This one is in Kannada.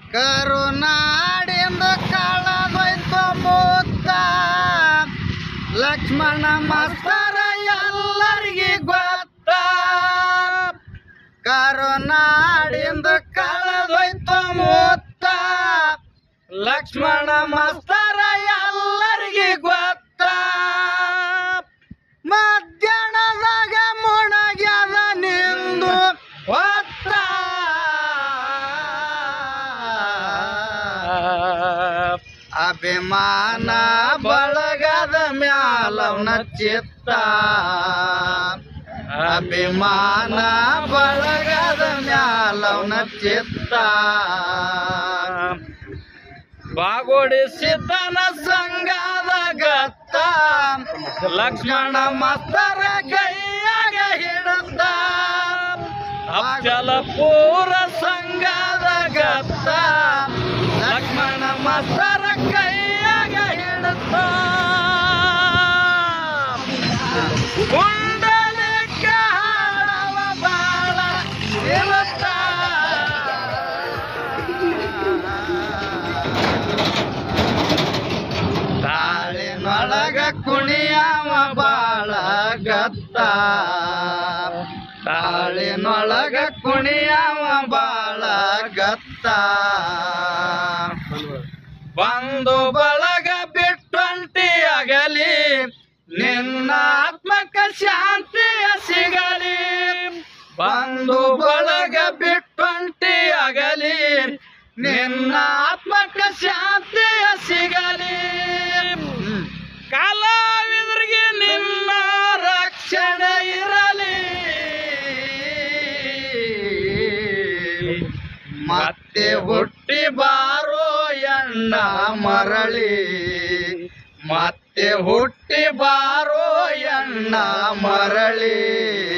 ಕರುನಾಡಿಂದ ಕಳೆದೋಯ್ತು ಮೂತ್ತ ಲಕ್ಷ್ಮಣ ಮಾಸ್ತರ ಎಲ್ಲರಿಗೆ ಗೊತ್ತ ಕರುನಾಡಿಂದ ಕಳೆದೋಯ್ತು ಮೂತ್ತ ಲಕ್ಷ್ಮಣ ಮಾಸ್ತರ ಎಲ್ಲರಿಗೆ ಗೊತ್ತ ಮಧ್ಯಾಹ್ನದಾಗ ಮುಣಗ್ಯದ ನಿಂದು ಹೊತ್ತ ಅಭಿಮಾನ ಬಳಗದ ಮ್ಯಾಲವನ ಚಿತ್ತ ಅಭಿಮಾನ ಬಳಗದ ಮ್ಯಾಲವನ ಚಿತ್ತ ಬಾಗೋಡಿಸಿದ್ದನ ಸಂಘದ ಗತ್ತ ಲಕ್ಷ್ಮಣ ಮಸ್ತರ ಕೈಯಾಗ ಹಿಡತ್ತ ಅಫ್ಜಲಪುರ ಸಂಘದ ಗತ್ತ ಲಕ್ಷ್ಮಣ ಮಸ್ತರ ಕೈಯಾಗ ಹಿಡತ್ತ ಕುಂಡಲಿಕ ಹಾಡವ ಬಾಳ ಇರುತ್ತ ತಾಳಿನೊಳಗ ಕುಣಿಯವ ಬಾಳ ಗತ್ತ ತಾಳಿನೊಳಗ ಕುಣಿಯವ ಬಾಳ ಗತ್ತ ಬಂದು ಬಳಗ ಬಿಟ್ಟೊಂಟಿ ಅಗಲಿ ನಿನ್ನ ಆತ್ಮಕ ಶಾಂತಿಯ ಸಿಗಲಿ ಬಂದು ಬಳಗ ಬಿಟ್ಟೊಂಟಿ ಅಗಲಿ ನಿನ್ನ ಆತ್ಮಕ ಶಾಂತಿಯ ಸಿಗಲಿ ಕಲಾವಿದರಿಗೆ ನಿನ್ನ ರಕ್ಷಣೆ ಇರಲಿ ಮತ್ತೆ ಹುಟ್ಟಿ ಬಾರೋ ಎಣ್ಣ ಮರಳಿ ಮತ್ತೆ ಹುಟ್ಟಿ ಬಾರೋ ಎಣ್ಣ ಮರಳಿ